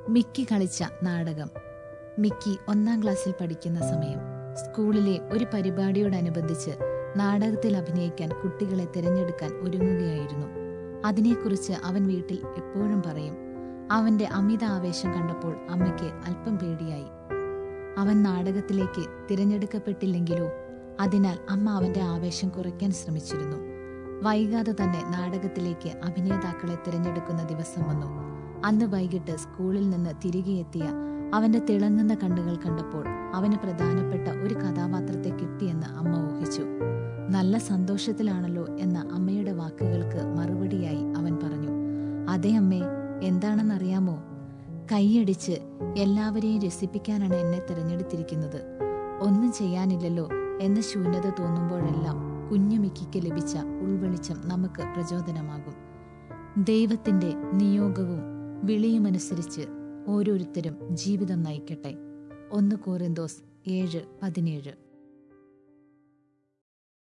Mickey കളിച്ച നാടകം Mickey ഒന്നാം ക്ലാസ്സിൽ പഠിക്കുന്ന സമയം സ്കൂളിലെ ഒരു പരിപാടിയോടനുബന്ധിച്ച് നാടകത്തിൽ അഭിനയിക്കാൻ കുട്ടികളെ തിരഞ്ഞെടുക്കാൻ ഒരുങ്ങുകയായിരുന്നു അതിനെക്കുറിച്ച് അവൻ വീട്ടിൽ എപ്പോഴും പറയും അവന്റെ അമിത ആവേശം കണ്ടപ്പോൾ അമ്മയ്ക്ക് അല്പം പേടിയായി അവൻ നാടകത്തിലേക്ക് തിരഞ്ഞെടുക്കപ്പെട്ടില്ലെങ്കിലോ അതിനാൽ അമ്മ അവന്റെ ആവേശം കുറയ്ക്കാൻ ശ്രമിച്ചിരുന്നു വൈകാതെ തന്നെ നാടകത്തിലേക്ക് അഭിനേതാക്കളെ തിരഞ്ഞെടുക്കുന്ന ദിവസം വന്നു അന്ന് വൈകിട്ട് സ്കൂളിൽ നിന്ന് തിരികെ എത്തിയ അവന്റെ തിളങ്ങുന്ന കണ്ണുകൾ കണ്ടപ്പോൾ അവന് പ്രധാനപ്പെട്ട ഒരു കഥാപാത്രത്തെ കിട്ടിയെന്ന് അമ്മ ഊഹിച്ചു നല്ല സന്തോഷത്തിലാണല്ലോ എന്ന അമ്മയുടെ വാക്കുകൾക്ക് മറുപടിയായി അവൻ പറഞ്ഞു അതെ അമ്മേ എന്താണെന്നറിയാമോ കൈയടിച്ച് എല്ലാവരെയും രസിപ്പിക്കാനാണ് എന്നെ തിരഞ്ഞെടുത്തിരിക്കുന്നത് ഒന്നും ചെയ്യാനില്ലല്ലോ എന്ന ശൂന്യത തോന്നുമ്പോഴെല്ലാം കുഞ്ഞുമിക്കിക്ക് ലഭിച്ച ഉൾവെളിച്ചം നമുക്ക് പ്രചോദനമാകും ദൈവത്തിന്റെ നിയോഗവും വിളിയുമനുസരിച്ച് ഓരോരുത്തരും ജീവിതം നയിക്കട്ടെ ഒന്ന് കോറിന്തോസ് ഏഴ് പതിനേഴ്